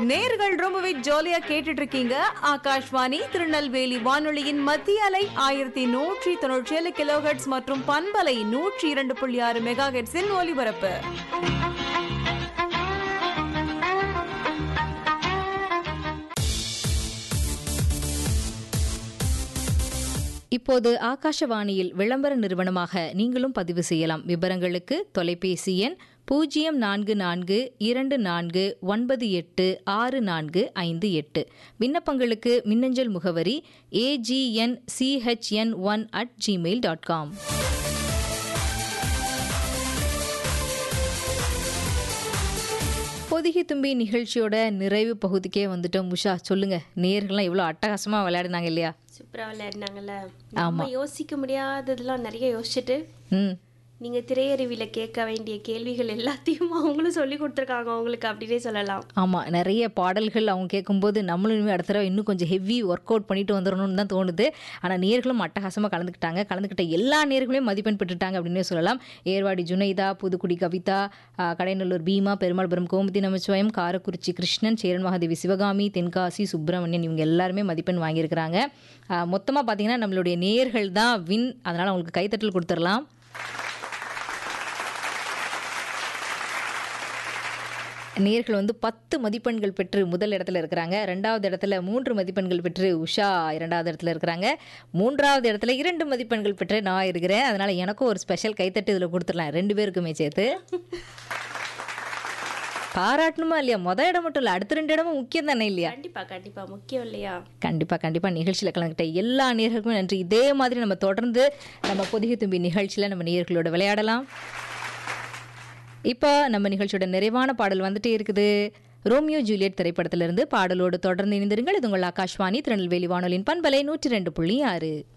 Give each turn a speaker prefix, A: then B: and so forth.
A: நேர்கள் ரொம்பவே ஜாலியா கேட்டுட்டு இருக்கீங்க ஆகாஷ்வாணி திருநெல்வேலி வானொலியின் மத்திய அலை ஆயிரத்தி நூற்றி தொண்ணூற்றி ஏழு கிலோஹெட்ஸ் மற்றும் பண்பலை நூற்றி இரண்டு புள்ளி ஆறு மெகா ஹெட்ஸின் ஒலிபரப்பு
B: இப்போது ஆகாஷவாணியில் விளம்பர நிறுவனமாக நீங்களும் பதிவு செய்யலாம் விவரங்களுக்கு தொலைபேசி எண் பூஜ்ஜியம் நான்கு நான்கு இரண்டு நான்கு ஒன்பது எட்டு ஆறு நான்கு ஐந்து எட்டு விண்ணப்பங்களுக்கு மின்னஞ்சல் முகவரி AGN CHN one at Gmail dot com Pothigai தும்பி நிகழ்ச்சியோட நிறைவு பகுதிக்கே வந்துட்டோம் உஷா சொல்லுங்க நேர்கள்லாம் இவ்வளோ அட்டகாசமா விளையாடினாங்க இல்லையா
C: சூப்பரா விளையாடினாங்கல்ல நம்ம யோசிக்க முடியாததெல்லாம் நிறைய யோசிச்சுட்டு
B: ம்
C: நீங்க திரையருவியில கேட்க வேண்டிய கேள்விகள் எல்லாத்தையும் அவங்களும் சொல்லி கொடுத்துருக்காங்க அவங்களுக்கு அப்படின்னே சொல்லலாம்
B: ஆமாம் நிறைய பாடல்கள் அவங்க கேட்கும்போது நம்மளும் இனிமேல் அடுத்த தடவை இன்னும் கொஞ்சம் ஹெவி ஒர்க் அவுட் பண்ணிட்டு வந்துடணும்னு தான் தோணுது ஆனால் நேர்களும் அட்டகாசமாக கலந்துக்கிட்டாங்க கலந்துக்கிட்ட எல்லா நேர்களையும் மதிப்பெண் பெற்றுட்டாங்க அப்படின்னே சொல்லலாம் ஏர்வாடி ஜுனைதா புதுக்குடி கவிதா ஆ, கடைநல்லூர் பீமா பெருமாள்புரம் கோமதி நமச்சிவாயம் காரக்குறிச்சி கிருஷ்ணன் சேரன் மகாதேவி சிவகாமி தென்காசி சுப்பிரமணியன் இவங்க எல்லாருமே மதிப்பெண் வாங்கியிருக்கிறாங்க மொத்தமாக பார்த்தீங்கன்னா நம்மளுடைய நேர்கள் தான் வின் அதனால் அவங்களுக்கு கைத்தட்டல் கொடுத்துடலாம் நேர்கள் வந்து பத்து மதிப்பெண்கள் பெற்று முதல் இடத்துல இருக்கிறாங்க ரெண்டாவது இடத்துல மூன்று மதிப்பெண்கள் பெற்று உஷா இரண்டாவது இடத்துல இருக்கிறாங்க மூன்றாவது இடத்துல இரண்டு மதிப்பெண்கள் பெற்று நான் இருக்கிறேன் அதனால எனக்கும் ஒரு ஸ்பெஷல் கைத்தட்டு இதில் கொடுத்துடலாம் ரெண்டு பேருக்குமே சேர்த்து பாராட்டணுமா இல்லையா மொதல் இடம் மட்டும் இல்லை அடுத்த ரெண்டு இடமும் முக்கியம் தானே இல்லையா
C: கண்டிப்பா கண்டிப்பா முக்கியம் இல்லையா
B: கண்டிப்பாக கண்டிப்பாக நிகழ்ச்சியில் கலந்துக்கிட்ட எல்லா நேர்களுக்கும் நன்றி இதே மாதிரி நம்ம தொடர்ந்து நம்ம பொதிகை தும்பி நிகழ்ச்சியில் நம்ம நேர்களோட விளையாடலாம் இப்போ நம்ம நிகழ்ச்சியோட நிறைவான பாடல் வந்துட்டே இருக்குது ரோமியோ ஜூலியட் திரைப்படத்திலிருந்து பாடலோடு தொடர்ந்து இணைந்திருங்கள் இது உங்கள் ஆகாஷ்வாணி திருநெல்வேலி வானொலியின் பண்பலை நூற்றி ரெண்டு புள்ளி ஆறு